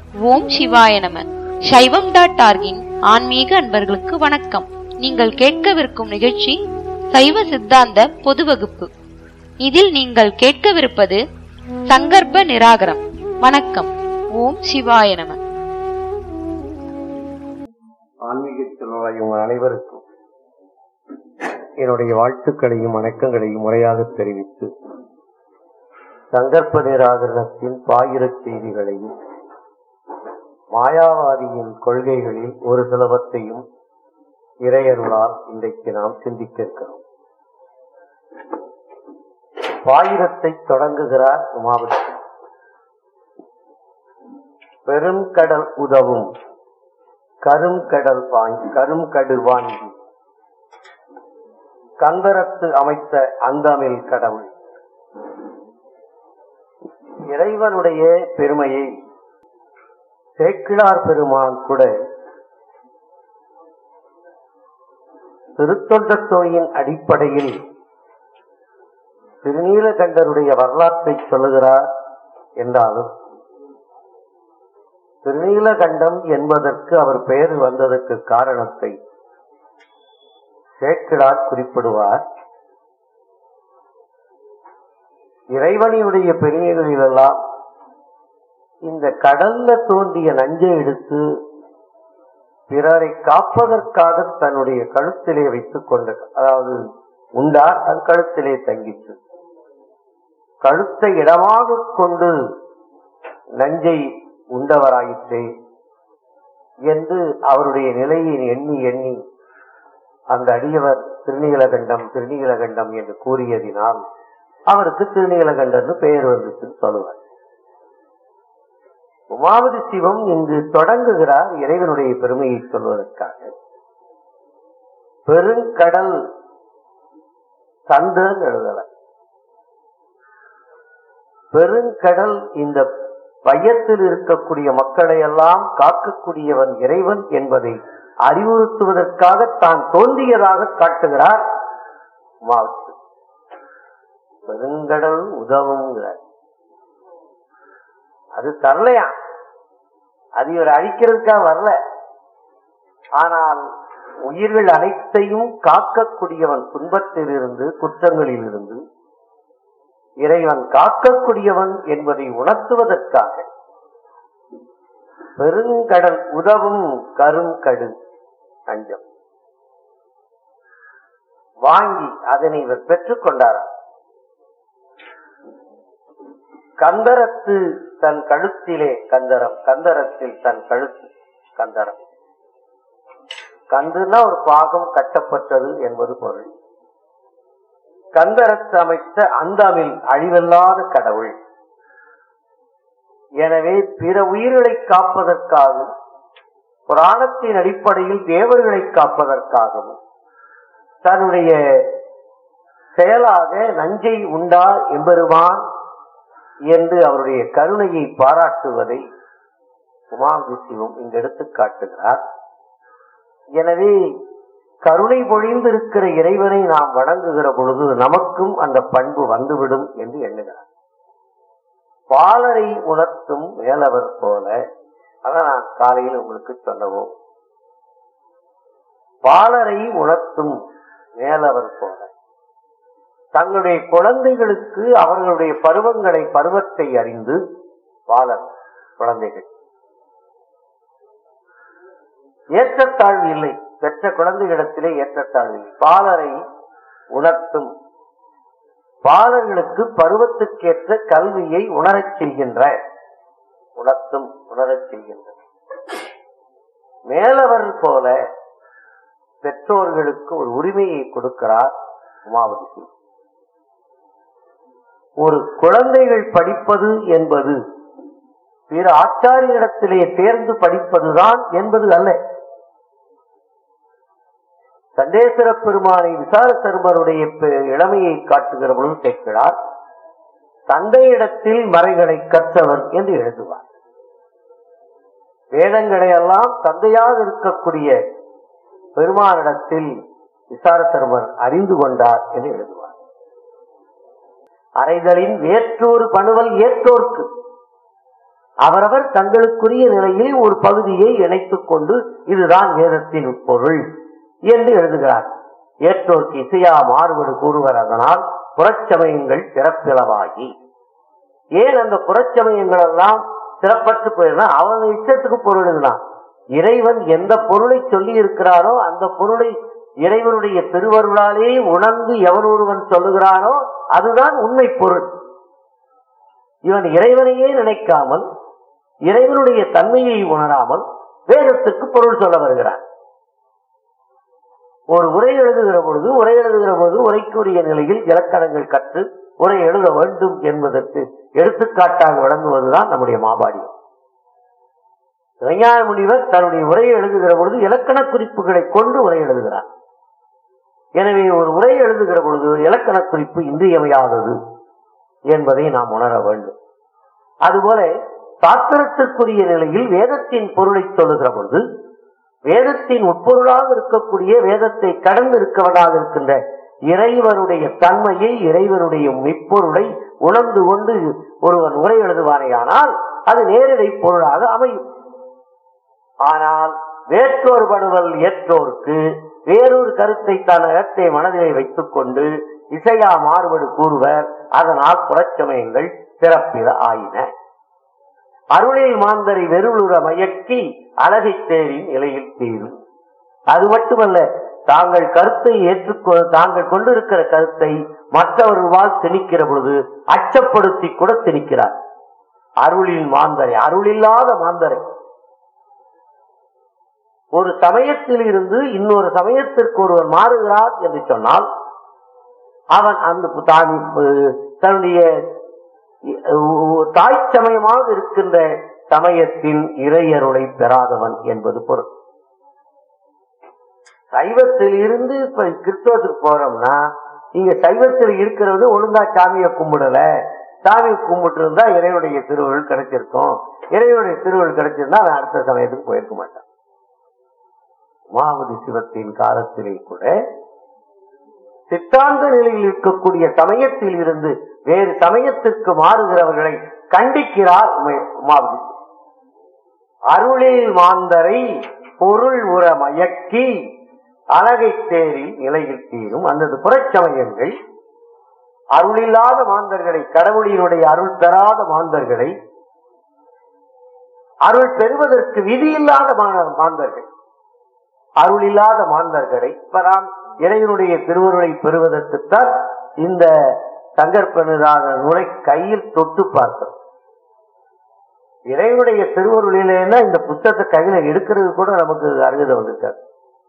ஓம் சிவாய நம சைவம் டாட் ஆர்கின் ஆன்மீக அன்பர்களுக்கு வணக்கம் நீங்கள் கேட்கவிருக்கும் நிகழ்ச்சி சைவ சித்தாந்த பொது வகுப்பு இதில் நீங்கள் கேட்கவிருப்பது சங்கற்ப நிராகரம் வணக்கம் ஓம் சிவாய நம ஆன்மீக செல்வாய் உங்கள் அனைவருக்கும் என்னுடைய வாழ்த்துக்களையும் வணக்கங்களையும் முறையாக தெரிவித்து சங்கற்ப நிராகரணத்தின் பாயிரச் செய்திகளையும் மாயாவாதியின் கொள்கைகளில் ஒரு சிலவற்றையும் இறையருளால் இன்றைக்கு நாம் சிந்திக்க இருக்கிறோம் பாயிரத்தை தொடங்குகிறார் உமாபதி பெரும் கடல் உதவும் கரும் கடல் வாங்கி கரும் கடு வாங்கி கந்தரத்து அமைத்த அந்தமில் கடவுள் இறைவனுடைய பெருமையை சேக்கிழார் பெருமான் கூட திருத்தொண்டத்தோயின் அடிப்படையில் திருநீலகண்டருடைய வரலாற்றை சொல்லுகிறார் என்றாலும் திருநீலகண்டம் என்பதற்கு அவர் பெயர் வந்ததற்கு காரணத்தை சேக்கிழார் குறிப்பிடுவார் இறைவனியுடைய பெருமைகளிலெல்லாம் இந்த கடல்ல தோன்றிய நஞ்சை எடுத்து பிறரை காப்பதற்காக தன்னுடைய கழுத்திலே வைத்துக் கொண்ட அதாவது உண்டார் அது கழுத்திலே தங்கிற்று கழுத்தை இடமாக கொண்டு நஞ்சை உண்டவராயிற்றே என்று அவருடைய நிலையை எண்ணி எண்ணி அந்த அடியவர் திருநீலகண்டம் திருநீலகண்டம் என்று கூறியதினால் அவருக்கு திருநீலகண்டன் பெயர் வந்துச்சுன்னு சொல்லுவார் உமாவதி சிவம் இங்கு தொடங்குகிறார் இறைவனுடைய பெருமையை சொல்வதற்காக பெருங்கடல் தந்தன் எழுதல பெருங்கடல் இந்த பையத்தில் இருக்கக்கூடிய மக்களை எல்லாம் காக்கக்கூடியவன் இறைவன் என்பதை அறிவுறுத்துவதற்காக தான் தோன்றியதாக காட்டுகிறார் உமாவதி பெருங்கடல் உதவுங்கிறார் அது தரலையா அது இவர் அழிக்கிறதுக்காக வரல ஆனால் உயிர்கள் அனைத்தையும் காக்கக்கூடியவன் துன்பத்திலிருந்து குற்றங்களில் இருந்து இறைவன் காக்கக்கூடியவன் என்பதை உணர்த்துவதற்காக பெருங்கடல் உதவும் கருங்கடு அஞ்சம் வாங்கி அதனை இவர் பெற்றுக் கொண்டாராம் கந்தரத்து தன் கழுத்திலே கந்தரம் கந்தரத்தில் தன் கழுத்து கந்தரம் கந்துனா ஒரு பாகம் கட்டப்பட்டது என்பது பொருள் கந்தரத்து அமைத்த அந்தமில் அழிவில்லாத கடவுள் எனவே பிற உயிர்களை காப்பதற்காகவும் புராணத்தின் அடிப்படையில் தேவர்களை காப்பதற்காகவும் தன்னுடைய செயலாக நஞ்சை உண்டா எம்பெருமான் என்று அவருடைய கருணையை பாராட்டுவதை உமாந்தி சிவம் இங்கு எடுத்து காட்டுகிறார் எனவே கருணை பொழிந்திருக்கிற இறைவனை நாம் வணங்குகிற பொழுது நமக்கும் அந்த பண்பு வந்துவிடும் என்று எண்ணுகிறார் பாலரை உணர்த்தும் மேலவர் போல அதான் நான் காலையில் உங்களுக்கு சொல்லவும் பாலரை உணர்த்தும் மேலவர் போல தங்களுடைய குழந்தைகளுக்கு அவர்களுடைய பருவங்களை பருவத்தை அறிந்து பாலர் குழந்தைகள் ஏற்றத்தாழ்வு இல்லை பெற்ற குழந்தைகளிடத்திலே ஏற்றத்தாழ்வு இல்லை பாலரை உணர்த்தும் பாலர்களுக்கு பருவத்துக்கேற்ற கல்வியை உணரச் செய்கின்ற உணர்த்தும் உணரச் செய்கின்ற மேலவர் போல பெற்றோர்களுக்கு ஒரு உரிமையை கொடுக்கிறார் உமாவதி ஒரு குழந்தைகள் படிப்பது என்பது பிற ஆச்சாரியரிடத்திலே தேர்ந்து படிப்பதுதான் என்பது அல்ல சண்டேஸ்வர பெருமானை விசார சர்மருடைய இளமையை காட்டுகிற பொழுது கேட்கிறார் தந்தையிடத்தில் மறைகளை கற்றவர் என்று எழுதுவார் வேதங்களை எல்லாம் தந்தையாக இருக்கக்கூடிய பெருமானிடத்தில் விசார சர்மர் அறிந்து கொண்டார் என்று எழுதுவார் அறைதலின் வேற்றோர் பணுவல் ஏற்றோர்க்கு அவரவர் தங்களுக்குரிய நிலையில் ஒரு பகுதியை இணைத்துக் கொண்டு இதுதான் வேதத்தின் உட்பொருள் என்று எழுதுகிறார் ஏற்றோர்க்கு இசையா மாறுபடு கூறுவர் அதனால் புறச்சமயங்கள் சிறப்பிளவாகி ஏன் அந்த புறச்சமயங்கள் எல்லாம் சிறப்பற்று போயிருந்தா அவன் இஷ்டத்துக்கு பொருள் எழுதினான் இறைவன் எந்த பொருளை சொல்லி இருக்கிறாரோ அந்த பொருளை இறைவனுடைய திருவருளாலே உணர்ந்து எவன் ஒருவன் சொல்லுகிறானோ அதுதான் உண்மை பொருள் இவன் இறைவனையே நினைக்காமல் இறைவனுடைய தன்மையை உணராமல் வேதத்துக்கு பொருள் சொல்ல வருகிறான் ஒரு உரை எழுதுகிற பொழுது உரை எழுதுகிற பொழுது உரைக்குரிய நிலையில் இலக்கணங்கள் கற்று உரை எழுத வேண்டும் என்பதற்கு எடுத்துக்காட்டாக வழங்குவதுதான் நம்முடைய மாபாடியம் விஞ்ஞான முனிவர் தன்னுடைய உரையை எழுதுகிற பொழுது இலக்கண குறிப்புகளை கொண்டு உரை எழுதுகிறார் எனவே ஒரு உரை எழுதுகிற பொழுது இலக்கண குறிப்பு இன்றியமையாதது என்பதை நாம் உணர வேண்டும் அதுபோல சாஸ்திரத்திற்குரிய நிலையில் வேதத்தின் பொருளை சொல்லுகிற பொழுது வேதத்தின் உட்பொருளாக இருக்கக்கூடிய வேதத்தை கடந்து இருக்கவனாக இருக்கின்ற இறைவனுடைய தன்மையை இறைவனுடைய மெய்ப்பொருளை உணர்ந்து கொண்டு ஒருவன் உரை எழுதுவானேயானால் அது நேரடி பொருளாக அமையும் ஆனால் வேற்றோர் படுவல் ஏற்றோர்க்கு வேறொரு கருத்தை தன் அகத்தை மனதிலே வைத்துக் கொண்டு இசையா மாறுபடு கூறுவர் அதனால் புறச்சமயங்கள் சிறப்பில ஆயின அருளில் மாந்தரை வெறுளுற மயக்கி அழகை தேரின் நிலையில் தீரும் அது மட்டுமல்ல தாங்கள் கருத்தை ஏற்றுக்கொ தாங்கள் கொண்டிருக்கிற கருத்தை மற்றவர்களால் திணிக்கிற பொழுது அச்சப்படுத்தி கூட திணிக்கிறார் அருளின் மாந்தரை அருளில்லாத மாந்தரை ஒரு சமயத்தில் இருந்து இன்னொரு சமயத்திற்கு ஒருவர் மாறுகிறார் என்று சொன்னால் அவன் அந்த தான் தன்னுடைய தாய் சமயமாக இருக்கின்ற சமயத்தின் இறையருளை பெறாதவன் என்பது பொருள் சைவத்தில் இருந்து இப்ப கிறிஸ்தவத்துக்கு போறோம்னா இங்க சைவத்தில் இருக்கிறது ஒழுங்கா சாமியை கும்பிடல சாமி கும்பிட்டு இருந்தா இறைவனுடைய திருவருள் கிடைச்சிருக்கும் இறைவனுடைய திருவருள் கிடைச்சிருந்தா நான் அடுத்த சமயத்துக்கு போயிருக்க மாட்டேன் உமாவதி சிவத்தின் காலத்திலே கூட சித்தாந்த நிலையில் இருக்கக்கூடிய சமயத்தில் இருந்து வேறு சமயத்திற்கு மாறுகிறவர்களை கண்டிக்கிறார் உமாவதி அருளில் மாந்தரை பொருள் உற மயக்கி அழகை தேரில் நிலையில் தீரும் அந்த புறச்சமயங்கள் அருளில்லாத மாந்தர்களை கடவுளினுடைய அருள் பெறாத மாந்தர்களை அருள் பெறுவதற்கு விதி இல்லாத மாந்தர்கள் அருள் இல்லாத மாந்தர்களை இப்ப நாம் இறைவனுடைய திருவருளை பெறுவதற்குத்தான் இந்த சங்கற்பனுதான நூலை கையில் தொட்டு பார்த்தோம் இறைவனுடைய திருவருளிலேன்னா இந்த புத்தகத்தை கையில எடுக்கிறது கூட நமக்கு அருகதை வந்திருக்காது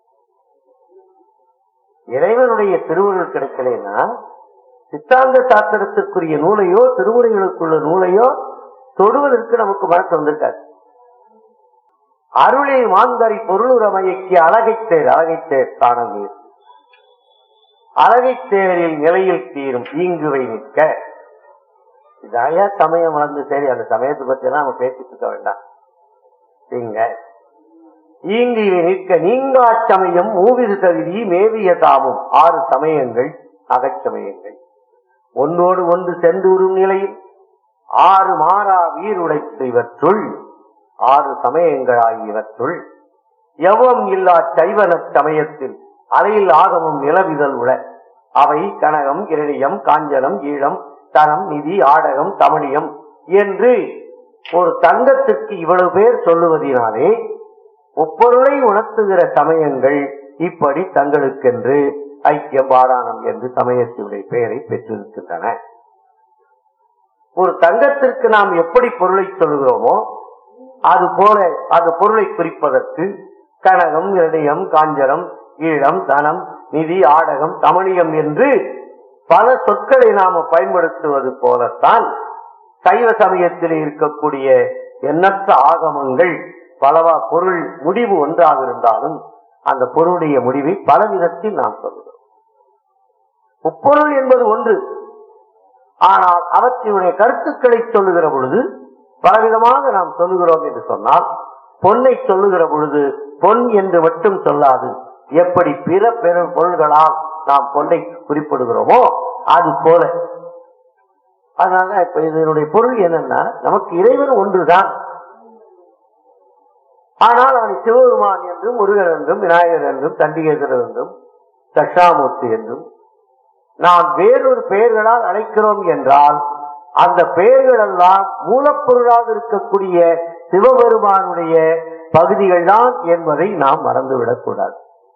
இறைவனுடைய திருவருள் கிடைக்கலன்னா சித்தாந்த சாஸ்திரத்திற்குரிய நூலையோ திருமுறைகளுக்குள்ள நூலையோ தொடுவதற்கு நமக்கு மனசு வந்திருக்காது அருளில் மாந்தரி பொருளுரமையக்கு அழகை தேர் அழகை தேர் தானம் நீர் அழகை தேரில் நிலையில் தீரும் ஈங்குவை நிற்க இதாயா சமயம் வளர்ந்து சரி அந்த சமயத்தை பத்தி எல்லாம் நம்ம பேசிட்டு இருக்க வேண்டாம் நீங்க ஈங்கு இவை நிற்க நீங்கா சமயம் மூவிது தகுதி மேவிய தாமும் ஆறு சமயங்கள் அகச்சமயங்கள் ஒன்னோடு ஒன்று சென்றுரும் நிலையில் ஆறு மாறா வீருடைத்து இவற்றுள் ஆறு சமயங்கள் ஆகியவற்றுள் எவ்வம் இல்லா சைவன சமயத்தில் அலையில் ஆகமும் நிலவிதல் உள அவை கனகம் இரணியம் காஞ்சனம் ஈழம் தனம் நிதி ஆடகம் தமிழியம் என்று ஒரு தங்கத்துக்கு இவ்வளவு பேர் சொல்லுவதினாலே முப்பொருளை உணர்த்துகிற சமயங்கள் இப்படி தங்களுக்கென்று ஐக்கியம் பாராணம் என்று சமயத்தினுடைய பெயரை பெற்றிருக்கின்றன ஒரு தங்கத்திற்கு நாம் எப்படி பொருளை சொல்லுகிறோமோ அது போல அந்த பொருளை குறிப்பதற்கு கனகம் இரணியம் காஞ்சனம் ஈழம் தனம் நிதி ஆடகம் தமிழியம் என்று பல சொற்களை நாம பயன்படுத்துவது போலத்தான் சைவ சமயத்தில் இருக்கக்கூடிய எண்ணற்ற ஆகமங்கள் பலவா பொருள் முடிவு ஒன்றாக இருந்தாலும் அந்த பொருளுடைய முடிவை பல விதத்தில் நாம் சொல்கிறோம் முப்பொருள் என்பது ஒன்று ஆனால் அவற்றினுடைய கருத்துக்களை சொல்லுகிற பொழுது பலவிதமாக நாம் சொல்லுகிறோம் என்று சொன்னால் பொன்னை சொல்லுகிற பொழுது பொன் என்று மட்டும் சொல்லாது எப்படி பிற பிற பொருள்களால் நாம் பொன்னை குறிப்பிடுகிறோமோ அது போல அதனால இப்ப இதனுடைய பொருள் என்னன்னா நமக்கு இறைவன் ஒன்றுதான் ஆனால் அவனை சிவபெருமான் என்றும் முருகன் என்றும் விநாயகர் என்றும் தண்டிகேஸ்வரர் என்றும் தட்சாமூர்த்தி என்றும் நாம் வேறொரு பெயர்களால் அழைக்கிறோம் என்றால் அந்த பெயர்கள் எல்லாம் மூலப்பொருளாக இருக்கக்கூடிய சிவபெருமானுடைய பகுதிகள் தான் என்பதை நாம் மறந்துவிடக் கூடாது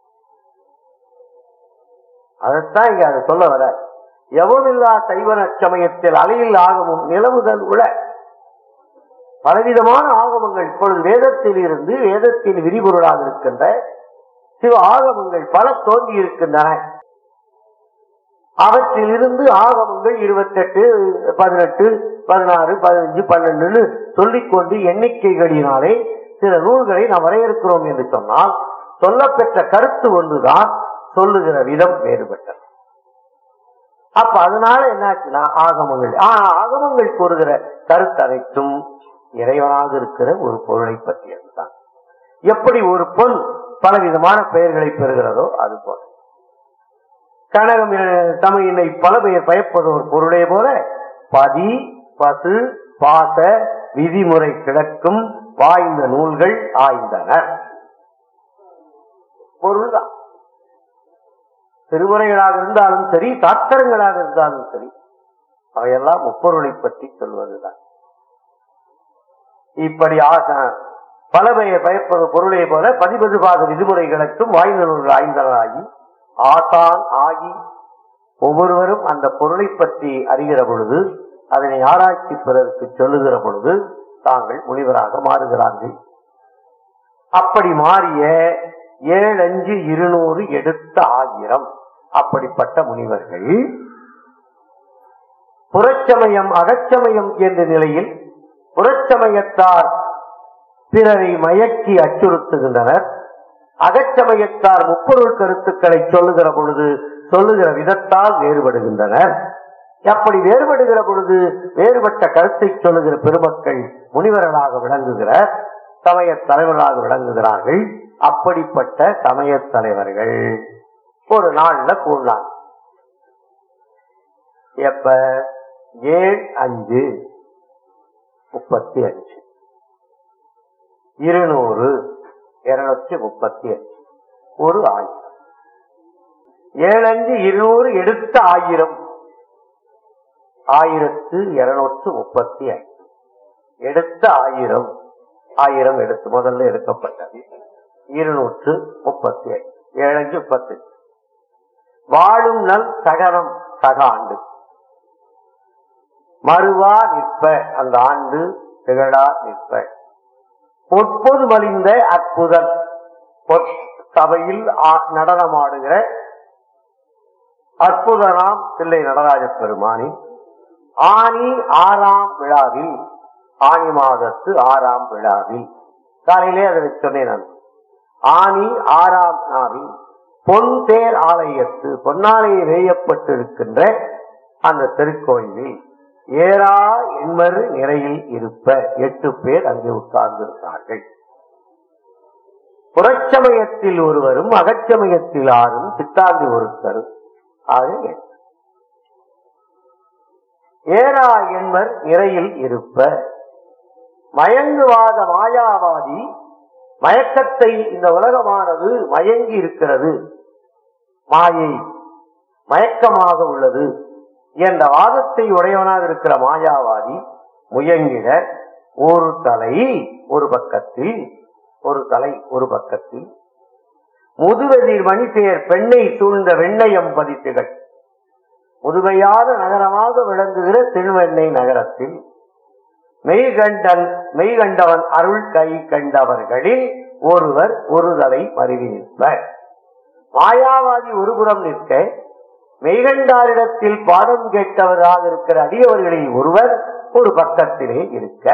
அதைத்தான் இங்க அதை சொல்ல வர எவனில்லா சைவன சமயத்தில் அலையில் ஆகமும் நிலவுதல் உள பலவிதமான ஆகமங்கள் இப்பொழுது வேதத்தில் இருந்து வேதத்தின் விரிபொருளாக இருக்கின்ற சிவ ஆகமங்கள் பல தோன்றி இருக்கின்றன அவற்றில் இருந்து ஆகமங்கள் இருபத்தெட்டு பதினெட்டு பதினாறு பதினஞ்சு பன்னெண்டுன்னு சொல்லிக்கொண்டு எண்ணிக்கைகளினாலே சில நூல்களை நாம் வரையறுக்கிறோம் என்று சொன்னால் சொல்லப்பெற்ற கருத்து ஒன்றுதான் சொல்லுகிற விதம் வேறுபட்டது அப்ப அதனால என்னாச்சுன்னா ஆகமங்கள் ஆனா ஆகமங்கள் கூறுகிற கருத்து அனைத்தும் இறைவனாக இருக்கிற ஒரு பொருளை பற்றியதுதான் எப்படி ஒரு பொன் பலவிதமான பெயர்களை பெறுகிறதோ அது போல கனகம் தமிழினை பல பெயர் பயப்பது ஒரு பொருளே போல பதி பசு பாச விதிமுறை கிடக்கும் வாய்ந்த நூல்கள் ஆய்ந்தனர் பொருள்தான் திருமுறைகளாக இருந்தாலும் சரி சாத்திரங்களாக இருந்தாலும் சரி அவையெல்லாம் முப்பொருளை பற்றி சொல்வதுதான் இப்படி ஆக பல பெயர் பயப்பது பொருளே போல பதிபதுபாத விதிமுறைகளுக்கும் வாய்ந்த நூல்கள் ஆய்ந்தனராகி ஆசான் ஆகி ஒவ்வொருவரும் அந்த பொருளை பற்றி அறிகிற பொழுது அதனை ஆராய்ச்சி பிறருக்கு சொல்லுகிற பொழுது தாங்கள் முனிவராக மாறுகிறார்கள் அப்படி மாறிய ஏழஞ்சு இருநூறு எடுத்த ஆயிரம் அப்படிப்பட்ட முனிவர்கள் புறச்சமயம் அகச்சமயம் என்ற நிலையில் புறச்சமயத்தார் பிறரை மயக்கி அச்சுறுத்துகின்றனர் அகச்சமயத்தார் முப்பொருள் கருத்துக்களை சொல்லுகிற பொழுது சொல்லுகிற விதத்தால் வேறுபடுகின்றனர் அப்படி வேறுபடுகிற பொழுது வேறுபட்ட கருத்தை சொல்லுகிற பெருமக்கள் முனிவர்களாக விளங்குகிற சமய தலைவர்களாக விளங்குகிறார்கள் அப்படிப்பட்ட சமய தலைவர்கள் ஒரு நாள்ல கூடலாம் எப்ப ஏழு அஞ்சு முப்பத்தி அஞ்சு இருநூறு இருநூற்றி முப்பத்தி அஞ்சு ஒரு ஆயிரம் ஏழஞ்சு இருநூறு எடுத்த ஆயிரம் ஆயிரத்து இருநூற்று முப்பத்தி ஐந்து எடுத்த ஆயிரம் ஆயிரம் எடுத்து முதல்ல எடுக்கப்பட்டது இருநூற்று முப்பத்தி ஐந்து ஏழஞ்சு முப்பத்தி வாழும் நல் சகரம் சக ஆண்டு மறுவா நிற்ப அந்த ஆண்டு திகழா நிற்ப பொற்பொது மலிந்த அற்புதன் சபையில் நடனமாடுகிற அற்புதனாம் தில்லை நடராஜ பெருமானின் ஆனி ஆறாம் விழாவில் ஆனி மாதத்து ஆறாம் விழாவில் காலையிலே அதை சொன்னேன் நான் ஆனி ஆறாம் நாவில் பொன் தேர் ஆலயத்து பொன்னாலையை வேயப்பட்டிருக்கின்ற அந்த திருக்கோயிலில் ஏரா எண்மறு நிறையில் இருப்ப எட்டு பேர் அங்கே உட்கார்ந்திருந்தார்கள் புறச்சமயத்தில் ஒருவரும் அகச்சமயத்தில் ஆறும் சித்தாந்தி ஒருத்தரும் ஆக எட்டு ஏரா என்பர் நிறையில் இருப்ப மயங்குவாத மாயாவாதி மயக்கத்தை இந்த உலகமானது மயங்கி இருக்கிறது மாயை மயக்கமாக உள்ளது என்ற வாதத்தை உடையவனாக இருக்கிற மாயாவாதி முயங்கிட ஒரு தலை ஒரு பக்கத்தில் ஒரு தலை ஒரு பக்கத்தில் முதுவெதிர் மணிபேர் பெண்ணை சூழ்ந்த வெண்ணையம் பதித்துகள் முதுமையான நகரமாக விளங்குகிற திருவெண்ணை நகரத்தில் மெய்கண்டன் மெய்கண்டவன் அருள் கை கண்டவர்களில் ஒருவர் ஒரு தலை மருவி நிற்பர் மாயாவாதி ஒருபுறம் நிற்க மெய்கண்டாரிடத்தில் பாடம் கேட்டவராக இருக்கிற அடியவர்களில் ஒருவர் ஒரு பக்கத்திலே இருக்க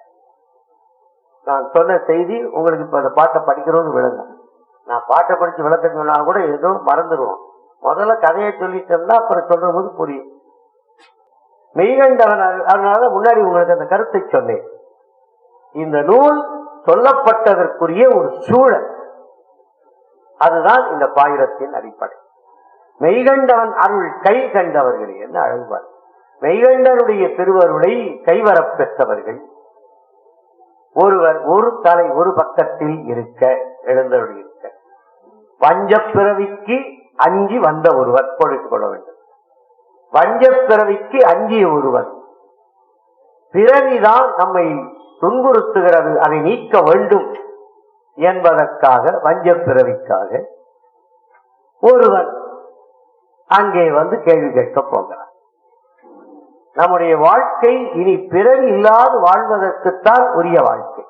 நான் சொன்ன செய்தி உங்களுக்கு இப்ப அந்த பாட்டை படிக்கணும்னு விளங்கும் நான் பாட்டை படிச்சு விளக்க சொன்னா கூட ஏதோ மறந்துடுவோம் முதல்ல கதையை சொல்லிட்டோம்னா அப்புறம் சொல்ற போது புரியும் மெய்கண்டவன் அதனால முன்னாடி உங்களுக்கு அந்த கருத்தை சொன்னேன் இந்த நூல் சொல்லப்பட்டதற்குரிய ஒரு சூழல் அதுதான் இந்த பாயிரத்தின் அடிப்படை மெய்கண்டவன் அருள் கை கண்டவர்களே என்ன அழகுவார் மெய்கண்டனுடைய திருவருளை கைவரப் பெற்றவர்கள் ஒருவர் ஒரு தலை ஒரு பக்கத்தில் இருக்க எழுந்தருள் இருக்க வஞ்சப் பிறவிக்கு அஞ்சி வந்த ஒருவர் கொடுத்துக் கொள்ள வேண்டும் வஞ்சப் பிறவிக்கு அஞ்சிய ஒருவர் பிறவிதான் நம்மை துன்புறுத்துகிறது அதை நீக்க வேண்டும் என்பதற்காக வஞ்சப் பிறவிக்காக ஒருவன் அங்கே வந்து கேள்வி கேட்கப் போகிறான் நம்முடைய வாழ்க்கை இனி பிறவி இல்லாது வாழ்வதற்குத்தான் உரிய வாழ்க்கை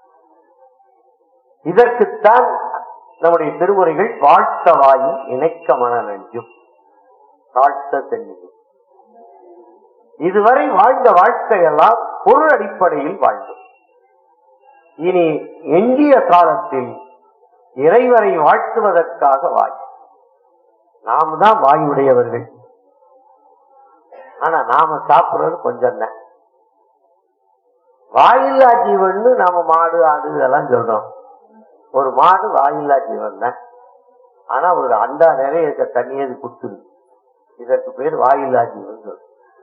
இதற்குத்தான் நம்முடைய திருமுறைகள் வாழ்த்த வாயும் இணைக்க மன நெஞ்சும் தாழ்த்த தென்னியும் இதுவரை வாழ்ந்த வாழ்க்கையெல்லாம் பொருள் அடிப்படையில் வாழ்ந்தோம் இனி எஞ்சிய காலத்தில் இறைவரை வாழ்த்துவதற்காக வாய் நாம் தான் வாயுடையவர்கள் ஆனா நாம சாப்பிடுறது கொஞ்சம் தான் வாயில்லா ஜீவன் நாம மாடு ஆடு இதெல்லாம் சொல்றோம் ஒரு மாடு வாயில்லா ஜீவன் தான் ஆனா ஒரு அண்டா நிறைய இருக்க தண்ணியை அது குத்துது இதற்கு பேர் வாயில்லா ஜீவன் சொல்றோம்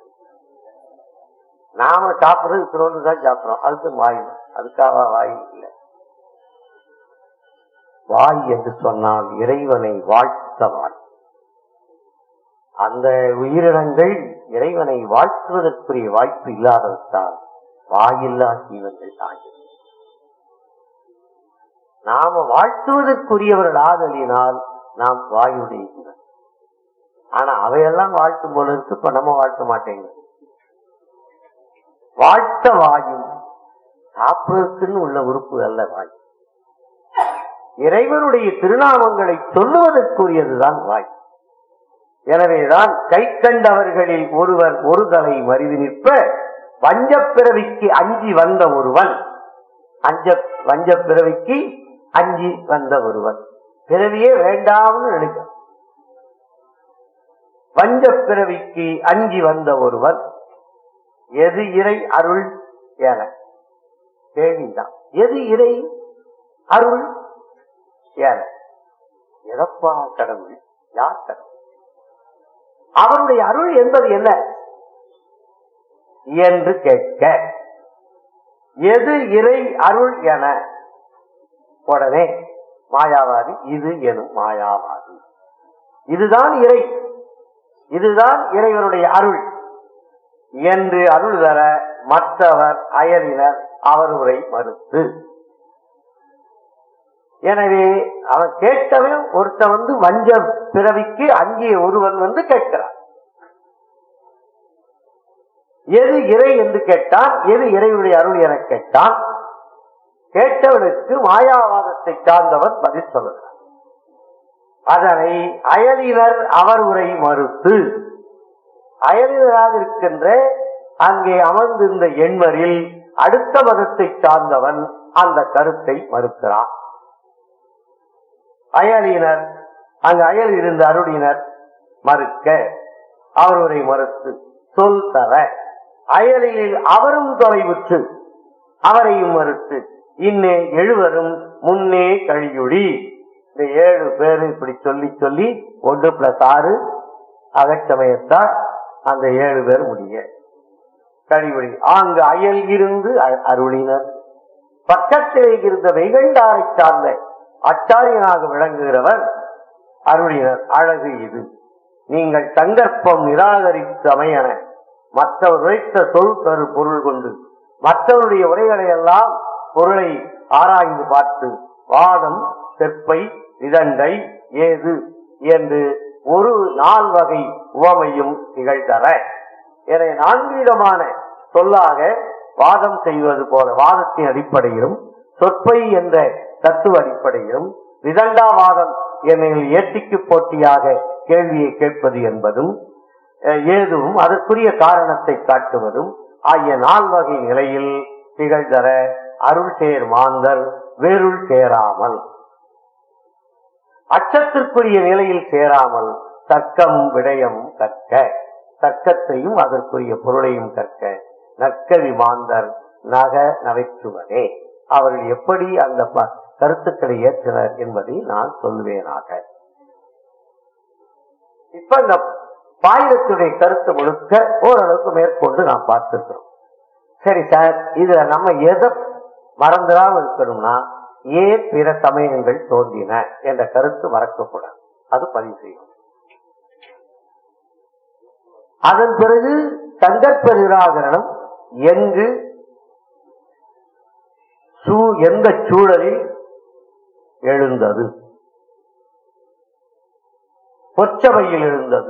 நாம சாப்பிடுறது இத்தினோண்டு தான் சாப்பிடுறோம் அதுக்கு வாய் அதுக்காக வாய் இல்லை வாய் என்று சொன்னால் இறைவனை வாழ்த்த வாய் அந்த உயிரினங்கள் இறைவனை வாழ்த்துவதற்குரிய வாய்ப்பு இல்லாததால் வாயில்லா ஜீவன்கள் ஆகிய நாம வாழ்த்துவதற்குரியவர்கள் ஆதலினால் நாம் வாயுடைய ஜீவன் ஆனா அவையெல்லாம் வாழ்த்தும் போல இருக்கு இப்ப நம்ம வாழ்த்த மாட்டேங்க வாழ்த்த வாயும் சாப்பிடுறதுக்குன்னு உள்ள உறுப்பு அல்ல வாய் இறைவனுடைய திருநாமங்களை சொல்லுவதற்குரியதுதான் வாய் எனவேதான் கை கண்டவர்களில் ஒருவர் ஒரு தலை மறிவு நிற்ப வஞ்சப் பிறவிக்கு அஞ்சி வந்த ஒருவன் அஞ்ச வஞ்சப் பிறவிக்கு அஞ்சி வந்த ஒருவன் பிறவியே வேண்டாம்னு நினைக்க வஞ்சப் பிறவிக்கு அஞ்சி வந்த ஒருவன் எது இறை அருள் என கேள்விதான் எது இறை அருள் என எதப்பா கடவுள் யார் கடவுள் அவருடைய அருள் என்பது என்ன என்று கேட்க எது இறை அருள் என உடனே மாயாவாதி இது எனும் மாயாவாதி இதுதான் இறை இதுதான் இறைவனுடைய அருள் என்று அருள் தர மற்றவர் அயலினர் அவர் உரை மறுத்து எனவே அவன் கேட்டவன் ஒருத்த வந்து வஞ்ச பிறவிக்கு அங்கே ஒருவன் வந்து கேட்கிறான் எது இறை என்று கேட்டான் எது இறைவனுடைய அருள் என கேட்டான் கேட்டவனுக்கு மாயாவாதத்தை சார்ந்தவன் பதில் சொல்லுகிறான் அதனை அயலினர் அவர் உரை மறுத்து அயலினராக இருக்கின்ற அங்கே அமர்ந்திருந்த எண்மரில் அடுத்த மதத்தை சார்ந்தவன் அந்த கருத்தை மறுக்கிறான் அயலினர் அங்கு அயல் இருந்த அருளினர் மறுக்க அவருடைய மறுத்து சொல் தர அயலில் அவரும் தொலைவுற்று அவரையும் மறுத்து இன்னே எழுவரும் முன்னே கழியுடி இந்த ஏழு பேர் இப்படி சொல்லி சொல்லி ஒன்று பிளஸ் ஆறு அகச்சமயத்தால் அந்த ஏழு பேர் முடிய கழிவுடி ஆங்கு அயல் இருந்து அ- அருளினர் பக்கத்தில் இருந்த வெகண்டாரை சார்ந்த அச்சாரியனாக விளங்குகிறவர் அருளினர் அழகு இது நீங்கள் சங்கற்பம் நிராகரித்து அமையன மற்றவர் உரைத்த சொல் தரு பொருள் கொண்டு மற்றவருடைய உரைகளை எல்லாம் பொருளை ஆராய்ந்து பார்த்து வாதம் செப்பை இதண்டை ஏது என்று ஒரு நால் வகை உவமையும் நிகழ்த்தர என நான்கு விதமான சொல்லாக வாதம் செய்வது போல வாதத்தின் அடிப்படையிலும் சொற்பை என்ற தத்துவ அடிப்படையிலும் விதண்டாவாதம் என்னில் ஏட்டிக்கு போட்டியாக கேள்வியை கேட்பது என்பதும் அஹ், ஏதுவும் அதற்குரிய காரணத்தை காட்டுவதும் ஆகிய நால்வகை நிலையில் திகழ்தர அருள் சேர் மாந்தர் வேருள் சேராமல் அச்சத்திற்குரிய நிலையில் சேராமல் தர்க்கம் விடயம் கற்க தர்க்கத்தையும் அதற்குரிய பொருளையும் கற்க நற்கவி மாந்தர் நக நகைச்சுவனே அவர்கள் எப்படி அந்த ப- கருத்துக்களை ஏற்றனர் என்பதை நான் சொல்வேனாக இப்ப இந்த பாயிரத்துடைய கருத்து முழுக்க ஓரளவுக்கு மேற்கொண்டு நாம் பார்த்திருக்கிறோம் சரி சார் இதுல நம்ம எதை மறந்துடாம இருக்கணும்னா ஏன் பிற சமயங்கள் தோன்றின என்ற கருத்து மறக்கக்கூடாது அது பதிவு செய்யும் அதன் பிறகு சங்கற்ப நிராகரணம் எங்கு சூ எந்த சூழலில் எழுந்தது பொச்சபையில் எழுந்தது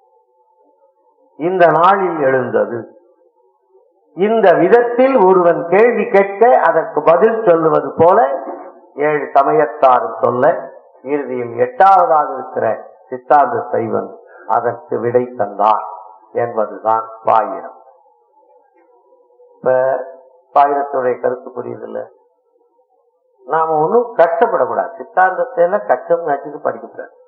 இந்த நாளில் எழுந்தது இந்த விதத்தில் ஒருவன் கேள்வி கேட்க அதற்கு பதில் சொல்லுவது போல ஏழு சமயத்தாரும் சொல்ல இறுதியில் எட்டாவதாக இருக்கிற சித்தாந்த சைவன் அதற்கு விடை தந்தான் என்பதுதான் பாயிரம் இப்ப பாயிரத்துடைய கருத்து புரியுதுல்ல நாம ஒன்றும் கஷ்டப்படக்கூடாது சித்தாந்தத்தை எல்லாம் கஷ்டம் நினைச்சுட்டு படிக்கக்கூடாது